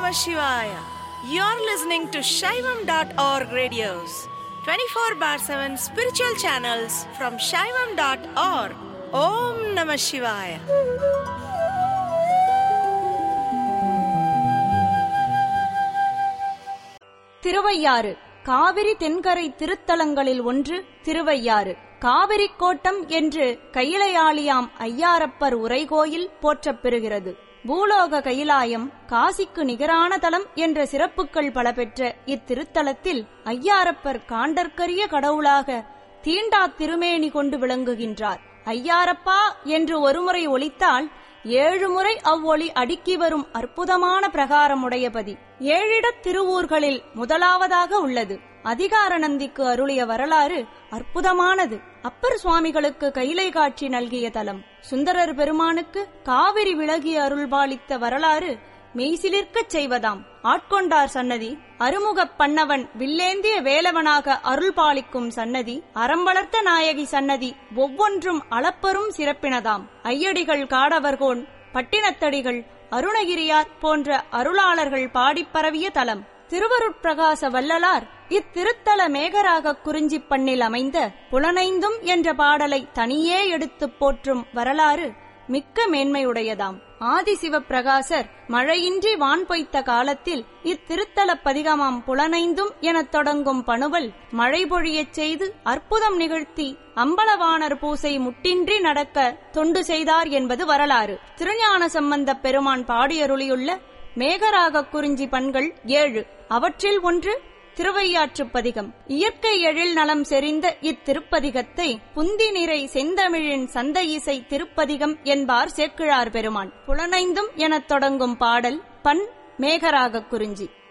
Namah Shivaya. You're listening to Shaivam.org radios, 24 bar 7 spiritual channels from Shaivam.org. Om Namah Shivaya. Thiruvaiyaru Kaveri தென்கரை திருத்தலங்களில் ஒன்று திருவையாறு காவிரி கோட்டம் என்று கையிலையாளியாம் ஐயாரப்பர் உரைகோயில் போற்றப் பெறுகிறது பூலோக கைலாயம் காசிக்கு நிகரான தலம் என்ற சிறப்புகள் பல பெற்ற இத்திருத்தலத்தில் ஐயாரப்பர் காண்டற்கரிய கடவுளாக தீண்டா திருமேனி கொண்டு விளங்குகின்றார் ஐயாரப்பா என்று ஒருமுறை ஒலித்தால் ஏழு முறை அவ்வொளி அடுக்கி வரும் அற்புதமான பிரகாரமுடையபதி ஏழிடத் திருவூர்களில் முதலாவதாக உள்ளது அதிகார நந்திக்கு அருளிய வரலாறு அற்புதமானது அப்பர் சுவாமிகளுக்கு கைலை காட்சி நல்கிய தலம் சுந்தரர் பெருமானுக்கு காவிரி விலகி அருள்பாலித்த வரலாறு மெய்சிலிர்க்கச் செய்வதாம் ஆட்கொண்டார் சன்னதி அருமுகப் பண்ணவன் வில்லேந்திய வேலவனாக அருள் பாலிக்கும் சன்னதி அறம்பளர்த்த நாயகி சன்னதி ஒவ்வொன்றும் அளப்பரும் சிறப்பினதாம் ஐயடிகள் காடவர்கோன் பட்டினத்தடிகள் அருணகிரியார் போன்ற அருளாளர்கள் பாடிப் பரவிய தலம் திருவருட்பிரகாச வல்லலார் இத்திருத்தல மேகராக குறிஞ்சி பண்ணில் அமைந்த புலனைந்தும் என்ற பாடலை தனியே எடுத்துப் போற்றும் வரலாறு மிக்க மேன்மையுடையதாம் ஆதிசிவப்பிரகாசர் மழையின்றி வான் பொய்த்த காலத்தில் இத்திருத்தலப் பதிகமாம் புலனைந்தும் எனத் தொடங்கும் பணுவல் மழை பொழியச் செய்து அற்புதம் நிகழ்த்தி அம்பலவாணர் பூசை முட்டின்றி நடக்க தொண்டு செய்தார் என்பது வரலாறு திருஞான சம்பந்தப் பெருமான் பாடியருளியுள்ள மேகராக குறிஞ்சி பண்கள் ஏழு அவற்றில் ஒன்று திருவையாற்றுப் பதிகம் இயற்கை எழில் நலம் செறிந்த இத்திருப்பதிகத்தை புந்தி நிறை செந்தமிழின் சந்த இசை திருப்பதிகம் என்பார் சேக்கிழார் பெருமான் புலனைந்தும் எனத் தொடங்கும் பாடல் பண் மேகராக குறிஞ்சி